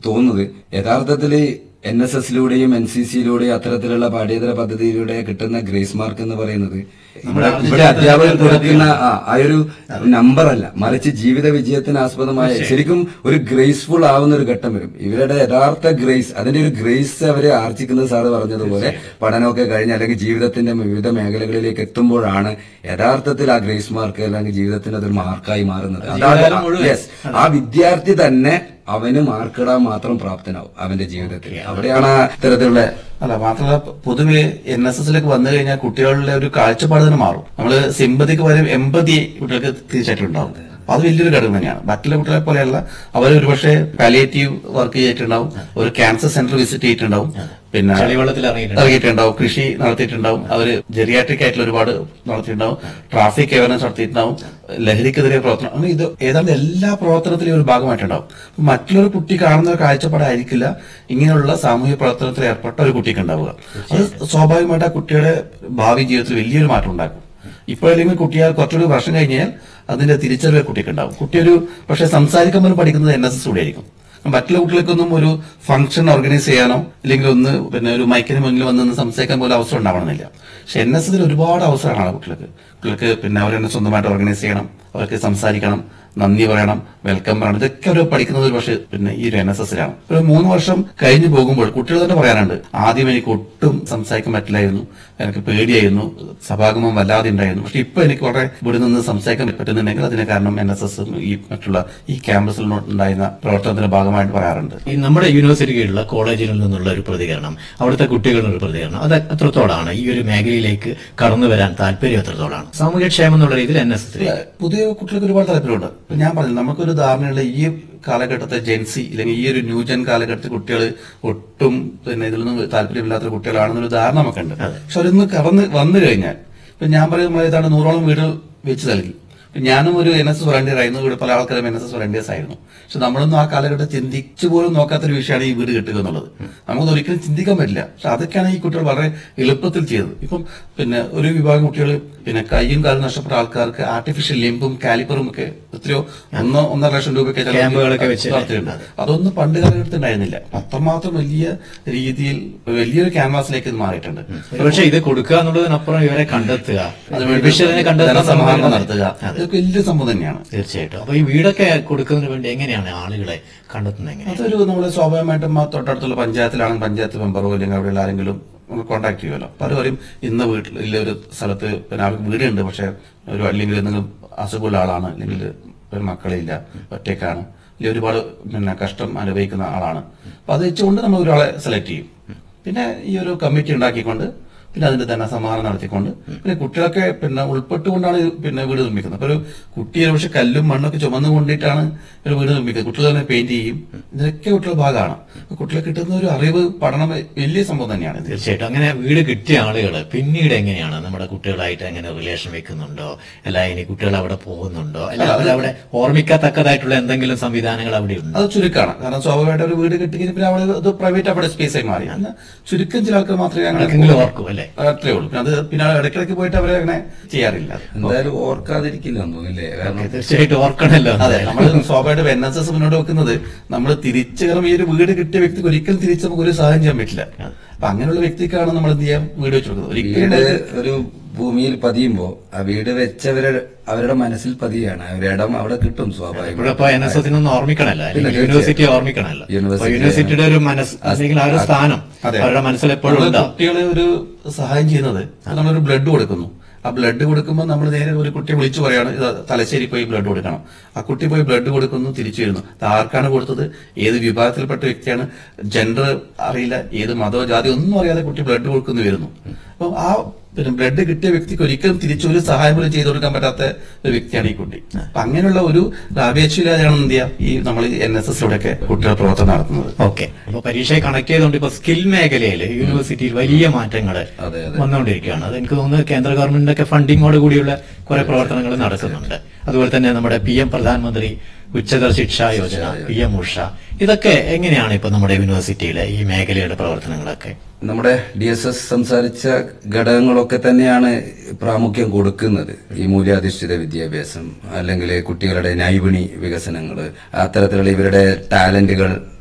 തോന്നുന്നത് യഥാർത്ഥത്തില് N S എസിലൂടെയും എൻ സി സിയിലൂടെയും അത്തരത്തിലുള്ള പാഠ്യേതര പദ്ധതിയിലൂടെ കിട്ടുന്ന ഗ്രേസ് മാർക്ക് എന്ന് പറയുന്നത് ഇവിടെ ഇവിടെ അധ്യാപകർ കൊടുക്കുന്ന ആ ആ ഒരു നമ്പർ അല്ല മറിച്ച് ജീവിത വിജയത്തിന് ആസ്പദമായ ശരിക്കും ഒരു ഗ്രേസ്ഫുൾ ആവുന്ന ഒരു ഘട്ടം വരും ഇവരുടെ യഥാർത്ഥ ഗ്രേസ് അതിന്റെ ഒരു ഗ്രേസ് അവരെ ആർജിക്കുന്നത് സാറ് പറഞ്ഞതുപോലെ പഠനമൊക്കെ കഴിഞ്ഞ് അല്ലെങ്കിൽ ജീവിതത്തിന്റെ വിവിധ മേഖലകളിലേക്ക് എത്തുമ്പോഴാണ് യഥാർത്ഥത്തിൽ ആ ഗ്രേസ് മാർക്ക് അല്ലെങ്കിൽ ജീവിതത്തിന് അതൊരു മാർക്കായി മാറുന്നത് അതാണ് യെസ് ആ വിദ്യാർത്ഥി തന്നെ അവന് മാർക്കിടാൻ മാത്രം പ്രാപ്തനാവും അവന്റെ ജീവിതത്തിൽ അവിടെയാണ് ആ ഇത്തരത്തിലുള്ള അല്ല മാത്രമല്ല പൊതുവെ എൻ എസ് എസിലേക്ക് വന്നു കഴിഞ്ഞാൽ കുട്ടികളുടെ ഒരു കാഴ്ചപ്പാട് തന്നെ മാറും നമ്മള് സിമ്പതിക്ക് പകരം എമ്പതി കുട്ടികൾക്ക് തീർച്ചയായിട്ടും ഉണ്ടാവും അപ്പൊ അത് വലിയൊരു ഘടകം തന്നെയാണ് മറ്റുള്ള കുട്ടികളെ പോലെയല്ല അവർ ഒരുപക്ഷെ പാലിയേറ്റീവ് വർക്ക് ചെയ്തിട്ടുണ്ടാവും ഒരു ക്യാൻസർ സെന്റർ വിസിറ്റ് ചെയ്തിട്ടുണ്ടാവും പിന്നെ ചളിവെള്ളത്തിൽ ഇറങ്ങിയിട്ടുണ്ട്. ഇറങ്ങിയിട്ടുണ്ടാവും കൃഷി നടത്തിയിട്ടുണ്ടാവും അവര് ജെറിയാട്രിക് ആയിട്ടുള്ള ഒരുപാട് നടത്തിയിട്ടുണ്ടാവും ട്രാഫിക് അവയർനെസ് നടത്തിയിട്ടുണ്ടാവും ലഹരിക്കെതിരെ പ്രവർത്തനം അങ്ങനെ ഇത് ഏതാണ്ട് എല്ലാ പ്രവർത്തനത്തിലും ഒരു ഭാഗമായിട്ടുണ്ടാവും അപ്പൊ മറ്റുള്ളൊരു കുട്ടി കാണുന്ന ഒരു കാഴ്ചപ്പാടായിരിക്കില്ല ഇങ്ങനെയുള്ള സാമൂഹ്യ പ്രവർത്തനത്തിൽ ഏർപ്പെട്ട ഒരു കുട്ടിക്ക് ഉണ്ടാവുക അത് സ്വാഭാവികമായിട്ട് ആ കുട്ടിയുടെ ഭാവി ജീവിതത്തിൽ വലിയൊരു മാറ്റം ഉണ്ടാക്കും ഇപ്പോഴല്ലെങ്കിൽ കുട്ടിയെ കുറച്ചുകൂടി വർഷം കഴിഞ്ഞാൽ അതിന്റെ തിരിച്ചറിവ് കുട്ടിക്ക് ഉണ്ടാവും കുട്ടി ഒരു പക്ഷെ സംസാരിക്കാൻ പോലും പഠിക്കുന്നത് എൻ എസ് എസ് കൂടെ ആയിരിക്കും മറ്റുള്ള കുട്ടികൾക്കൊന്നും ഒരു ഫംഗ്ഷൻ ഓർഗനൈസ് ചെയ്യാനോ അല്ലെങ്കിൽ ഒന്ന് പിന്നെ ഒരു മൈക്കിന് മുന്നിൽ വന്ന് നിന്ന് സംസാരിക്കാൻ പോലും അവസരം ഉണ്ടാവണമെന്നില്ല പക്ഷെ എൻ എസ് എസിൽ ഒരുപാട് അവസരമാണ് കുട്ടികൾക്ക് കുട്ടികൾക്ക് പിന്നെ അവർ തന്നെ സ്വന്തമായിട്ട് ഓർഗനൈസ് ചെയ്യണം അവർക്ക് സംസാരിക്കണം നന്ദി പറയണം വെൽക്കം പറയണം ഇതൊക്കെ അവർ പഠിക്കുന്നത് ഒരു പക്ഷേ പിന്നെ ഈ ഒരു എൻ എസ് എസിലാണ് ഒരു മൂന്ന് വർഷം കഴിഞ്ഞു പോകുമ്പോൾ കുട്ടികൾ തന്നെ പറയാറുണ്ട് ആദ്യം എനിക്ക് ഒട്ടും സംസാരിക്കാൻ പറ്റില്ലായിരുന്നു എനിക്ക് പേടിയായിരുന്നു സഭാഗമം വല്ലാതെ ഉണ്ടായിരുന്നു പക്ഷെ ഇപ്പൊ എനിക്ക് വളരെ ഇവിടെ നിന്ന് സംസാരിക്കാൻ പറ്റുന്നുണ്ടെങ്കിൽ അതിന് കാരണം എൻ എസ് എസ് ഈ മറ്റുള്ള ഈ ക്യാമ്പസിൽ ഉണ്ടായിരുന്ന പ്രവർത്തനത്തിന്റെ ഭാഗമായിട്ട് പറയാറുണ്ട് ഈ നമ്മുടെ യൂണിവേഴ്സിറ്റിയിലുള്ള കോളേജിൽ നിന്നുള്ള ഒരു പ്രതികരണം അവിടുത്തെ കുട്ടികളുടെ ഒരു പ്രതികരണം അത് എത്രത്തോളാണ് ഈ ഒരു മേഖലയിലേക്ക് കടന്നു വരാൻ താല്പര്യം എത്രത്തോളാണ് സാമൂഹ്യക്ഷേമം എന്നുള്ള രീതിയിൽ എൻ എസ് എസ് പുതിയ കുട്ടികൾക്ക് ഒരുപാട് താല്പര്യമുണ്ട് ഇപ്പൊ ഞാൻ പറഞ്ഞു നമുക്കൊരു ധാരണയുള്ള ഈ കാലഘട്ടത്തെ ജെൻസി അല്ലെങ്കിൽ ഈ ഒരു ന്യൂജൻ കാലഘട്ടത്തിൽ കുട്ടികൾ ഒട്ടും പിന്നെ ഇതിലൊന്നും താല്പര്യമില്ലാത്ത കുട്ടികളാണെന്നൊരു ധാരണ നമുക്കുണ്ട് പക്ഷെ അവരൊന്ന് കടന്ന് വന്നു കഴിഞ്ഞാൽ ഇപ്പൊ ഞാൻ പറയുമ്പോൾ ഏതാണ്ട് നൂറോളം വീട് വെച്ച് നൽകി ഇപ്പൊ ഞാനും ഒരു എൻ എസ് എസ് വോളണ്ടിയർ ആയിരുന്നു ഇവിടെ പല ആൾക്കാരും എൻ എസ് എസ് വോളണ്ടിയേഴ്സ് ആയിരുന്നു പക്ഷെ നമ്മളൊന്നും ആ കാലഘട്ടം ചിന്തിച്ചു പോലും നോക്കാത്തൊരു വിഷയമാണ് ഈ വീട് കിട്ടുക എന്നുള്ളത് നമുക്കത് ഒരിക്കലും ചിന്തിക്കാൻ പറ്റില്ല പക്ഷെ അതൊക്കെയാണ് ഈ കുട്ടികൾ വളരെ എളുപ്പത്തിൽ ചെയ്തത് ഇപ്പം പിന്നെ ഒരു വിഭാഗം കുട്ടികൾ പിന്നെ കൈയും കാലും നഷ്ടപ്പെട്ട ആൾക്കാർക്ക് ആർട്ടിഫിഷ്യൽ ലിംബും കാലിപ്പറും ഒക്കെ എത്രയോ ഒന്നോ ഒന്നര ലക്ഷം രൂപയൊക്കെ ചിലവഴിച്ച് ക്യാമ്പുകളൊക്കെ വെച്ച് നടത്തിയിട്ടുണ്ട് അതൊന്നും പണ്ട് കാലഘട്ടത്തിൽ ഉണ്ടായിരുന്നില്ല അത്രമാത്രം വലിയ രീതിയിൽ വലിയൊരു ക്യാൻവാസിലേക്ക് ഇത് മാറിയിട്ടുണ്ട് പക്ഷെ ഇത് കൊടുക്കുക എന്നുള്ളതിനപ്പുറം ഇവരെ കണ്ടെത്തുക അതുവേണ്ടി വിഷയത്തിനെ കണ്ടെത്തുക ധനസമാഹരണം എന്നുള്ളത് നടത്തുക ഇതൊക്കെ വലിയൊരു സംഭവം തന്നെയാണ് തീർച്ചയായിട്ടും അപ്പൊ ഈ വീടൊക്കെ കൊടുക്കുന്നതിന് വേണ്ടി എങ്ങനെയാണ് ആളുകളെ കണ്ടെത്തുന്നത് എങ്ങനെയാണ് അതൊരു നമ്മൾ സ്വാഭാവികമായിട്ടും ആ തൊട്ടടുത്തുള്ള പഞ്ചായത്തിലാണെങ്കിൽ പഞ്ചായത്ത് മെമ്പറോ അല്ലെങ്കിൽ അവിടെയുള്ള ആരെങ്കിലും കോൺടാക്ട് ചെയ്യുമല്ലോ അപ്പൊ അവർ പറയും ഇന്ന വീട്ടിൽ ഇല്ല ഒരു സ്ഥലത്ത് പിന്നെ അവർക്ക് വീടുണ്ട് പക്ഷെ ഒരു അല്ലെങ്കിൽ എന്തെങ്കിലും അസുഖമുള്ള ആളാണ് അല്ലെങ്കിൽ ഒരു മക്കളില്ല ഒറ്റയ്ക്കാണ് അല്ലെങ്കിൽ ഒരുപാട് പിന്നെ കഷ്ടം അനുഭവിക്കുന്ന ആളാണ് അപ്പൊ അത് വെച്ചുകൊണ്ട് നമ്മൾ ഒരാളെ സെലക്ട് ചെയ്യും പിന്നെ ഈ ഒരു കമ്മിറ്റി ഉണ്ടാക്കിക്കൊണ്ട് പിന്നെ അതിന്റെ ധനസമാഹരണം നടത്തിക്കൊണ്ട് പിന്നെ കുട്ടികളൊക്കെ പിന്നെ ഉൾപ്പെട്ടുകൊണ്ടാണ് ഇത് പിന്നെ വീട് നിർമ്മിക്കുന്നത് അപ്പൊ ഒരു കുട്ടിയെ പക്ഷെ കല്ലും മണ്ണൊക്കെ ചുമന്നു കൊണ്ടിട്ടാണ് ഒരു വീട് നിർമ്മിക്കുന്നത് കുട്ടികൾ തന്നെ പെയിന്റ് ചെയ്യും ഇതിനൊക്കെ കുട്ടികളുടെ ഭാഗമാണ് അപ്പൊ കുട്ടികളെ കിട്ടുന്ന ഒരു അറിവ് പഠനം വലിയ സംഭവം തന്നെയാണ് ഇത് തീർച്ചയായിട്ടും അങ്ങനെ വീട് കിട്ടിയ ആളുകൾ പിന്നീട് എങ്ങനെയാണ് നമ്മുടെ കുട്ടികളായിട്ട് എങ്ങനെ റിലേഷൻ വെക്കുന്നുണ്ടോ അല്ല ഇനി കുട്ടികൾ അവിടെ പോകുന്നുണ്ടോ അല്ല അവരവിടെ ഓർമ്മിക്കത്തക്കതായിട്ടുള്ള എന്തെങ്കിലും സംവിധാനങ്ങൾ അവിടെ ഉണ്ട് അത് ചുരുക്കമാണ് കാരണം സ്വാഭാവികമായിട്ട് ഒരു വീട് കിട്ടിയെങ്കിൽ പിന്നെ അവിടെ അത് പ്രൈവറ്റ് അവിടെ സ്പേസ് ആയി മാറി അങ്ങനെ ചുരുക്കം ചില ആൾക്കാർ മാത്രമേ അങ്ങനെ ആർക്കെങ്കിലും ഓർക്കും അല്ലേ അത്രേ ഉള്ളൂ പിന്നെ അത് പിന്നെ ഇടയ്ക്കിടയ്ക്ക് പോയിട്ട് അവരെ അങ്ങനെ ചെയ്യാറില്ല എന്തായാലും ഓർക്കാതിരിക്കില്ല തോന്നില്ലേ കാരണം തീർച്ചയായിട്ടും ഓർക്കണല്ലോ അതെ നമ്മൾ സ്വാഭാവികമായിട്ട് എൻ എസ് എസ് മുന്നോട്ട് വെക്കുന്നത് നമ്മൾ തിരിച്ചു കാരണം ഈ ഒരു വീട് കിട്ടിയ വ്യക്തിക്ക് ഒരിക്കലും തിരിച്ച് നമുക്ക് ഒരു സഹായം ചെയ്യാൻ പറ്റില്ല അപ്പൊ അങ്ങനെയുള്ള വ്യക്തിക്കാണ് നമ്മൾ എന്ത് ചെയ്യാൻ വീട് വെച്ച് കൊടുക്കുന്നത് ഒരിക്കലും വീട് ഒരു ഭൂമിയിൽ പതിയുമ്പോ ആ വീട് വെച്ചവരെ അവരുടെ മനസ്സിൽ പതിയാണ് അവരിടം അവിടെ കിട്ടും സ്വാഭാവികം ഇപ്പോഴപ്പോ എൻ എസ് എസിനൊന്നും ഓർമ്മിക്കണല്ലോ അല്ലെങ്കിൽ തീർച്ചയായും. യൂണിവേഴ്സിറ്റി ഓർമ്മിക്കണല്ലോ അപ്പൊ യൂണിവേഴ്സിറ്റി- യൂണിവേഴ്സിറ്റിയുടെ ഒരു മനസ്സ് അല്ലെങ്കിൽ ആ ഒരു സ്ഥാനം അതെ. അവരുടെ മനസ്സിൽ എപ്പോഴും നമ്മള് ഉണ്ടാവും കുട്ടികളെ ഒരു സഹായം ചെയ്യുന്നത് നമ്മളൊരു ബ്ലഡ് കൊടുക്കുന്നു ആ ബ്ലഡ് കൊടുക്കുമ്പോൾ നമ്മൾ നേരെ ഒരു കുട്ടിയെ വിളിച്ചു പറയാണ് ഇത് തലശ്ശേരി പോയി ബ്ലഡ് കൊടുക്കണം ആ കുട്ടി പോയി ബ്ലഡ് കൊടുക്കുന്നു തിരിച്ചു വരുന്നു അത് ആർക്കാണ് കൊടുത്തത് ഏത് വിഭാഗത്തിൽപ്പെട്ട വ്യക്തിയാണ് ജെൻഡർ അറിയില്ല ഏത് മതമോ ജാതി ഒന്നും അറിയാതെ കുട്ടി ബ്ലഡ് കൊടുക്കുന്നു വരുന്നു അപ്പൊ ആ പിന്നെ ബ്ലഡ് കിട്ടിയ വ്യക്തിക്ക് ഒരിക്കലും തിരിച്ചു ഒരു സഹായം പോലും ചെയ്തു കൊടുക്കാൻ പറ്റാത്ത ഒരു വ്യക്തിയാണ് ഈ കുട്ടി അപ്പൊ അങ്ങനെയുള്ള ഒരു അപേക്ഷയില്ലാതെയാണ് എന്ത് ചെയ്യാ ഈ നമ്മൾ എൻ എസ് എസിലൂടെയൊക്കെ കുട്ടികൾ പ്രവർത്തനം നടത്തുന്നത് ഓക്കെ അപ്പൊ പരീക്ഷയെ കണക്ട് ചെയ്തുകൊണ്ട് ഇപ്പൊ സ്കിൽ മേഖലയിൽ യൂണിവേഴ്സിറ്റിയിൽ വലിയ മാറ്റങ്ങൾ അതെ, അതെ. വന്നുകൊണ്ടിരിക്കുകയാണ് അത് എനിക്ക് തോന്നുന്നത് കേന്ദ്ര ഗവൺമെന്റിന്റെ ഒക്കെ ഫണ്ടിങ്ങോട് കൂടിയുള്ള കുറെ പ്രവർത്തനങ്ങൾ നടക്കുന്നുണ്ട് അതുപോലെ തന്നെ നമ്മുടെ പി എം പ്രധാനമന്ത്രി ഉച്ചതർ ശിക്ഷാ യോജന പി എം ഉഷ ഇതൊക്കെ എങ്ങനെയാണ് ഇപ്പൊ നമ്മുടെ യൂണിവേഴ്സിറ്റിയിലെ ഈ മേഖലയുടെ പ്രവർത്തനങ്ങളൊക്കെ നമ്മുടെ ഡി എസ് എസ് സംസാരിച്ച ഘടകങ്ങളൊക്കെ തന്നെയാണ് പ്രാമുഖ്യം കൊടുക്കുന്നത് ഈ മൂല്യാധിഷ്ഠിത വിദ്യാഭ്യാസം അല്ലെങ്കിൽ കുട്ടികളുടെ നൈപുണി വികസനങ്ങൾ അത്തരത്തിലുള്ള ഇവരുടെ ടാലന്റുകൾ